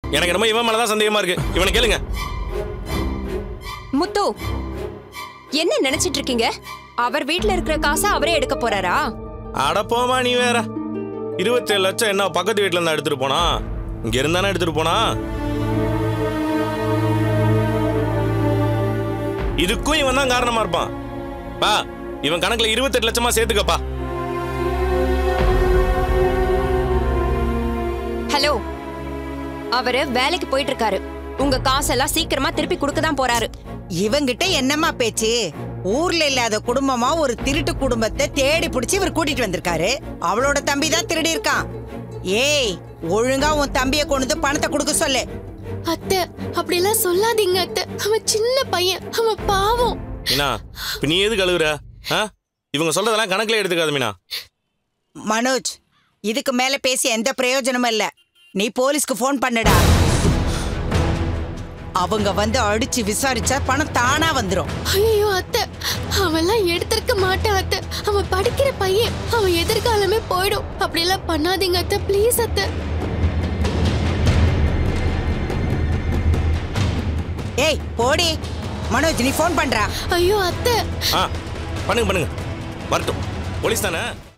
எனக்கு என்னமோ இவன் மேலதான் சந்தேகமா இருக்கு இவனை கேளுங்க முத்து என்ன நினைச்சிட்டு இருக்கீங்க அவர் வீட்ல இருக்கிற காசை அவரே எடுக்க போறாரா அட போமா நீ வேற இருபத்தேழு லட்சம் என்ன பக்கத்து வீட்டுல இருந்தா எடுத்துட்டு போனா இங்க இருந்தானே எடுத்துட்டு போனா இதுக்கும் இவன் தான் காரணமா இருப்பான் பா இவன் கணக்குல இருபத்தெட்டு லட்சமா சேர்த்துக்கப்பா ஹலோ அவரு வேலைக்கு போயிட்டு இருக்காரு உங்க காசெல்லாம் சீக்கிரமா திருப்பி கொடுக்க தான் போறாரு இவங்கிட்ட என்னம்மா பேச்சு ஊர்ல இல்லாத குடும்பமா ஒரு திருட்டு குடும்பத்தை தேடி பிடிச்சி இவர் கூட்டிட்டு வந்திருக்காரு அவளோட தம்பி தான் திருடி இருக்கான் ஏய் ஒழுங்கா உன் தம்பிய கொண்டு வந்து பணத்தை கொடுக்க சொல்லு அத்தை அப்படிலாம் சொல்லாதீங்க அத்தை அவன் சின்ன பையன் அவன் பாவம் மீனா இப்ப நீ எது கழுவுற ஆ? இவங்க சொல்றதெல்லாம் கணக்குல எடுத்துக்காத மீனா மனோஜ் இதுக்கு மேல பேசி எந்த பிரயோஜனமும் இல்ல நீ போலீஸ்க்கு ஃபோன் பண்ணுடா அவங்க வந்து அடிச்சு விசாரிச்சா பணம் தானா வந்துரும் ஐயோ அத்தை அவன்லாம் எடுத்திருக்க மாட்டான் அத்தை அவன் படிக்கிற பையன் அவன் எதிர்காலமே போயிடும் அப்படிலாம் பண்ணாதீங்க அத்தை ப்ளீஸ் அத்தை ஏய் போடி மனோஜ் நீ ஃபோன் பண்றா ஐயோ அத்தை ஆ பண்ணுங்க பண்ணுங்க வரட்டும் போலீஸ் தானே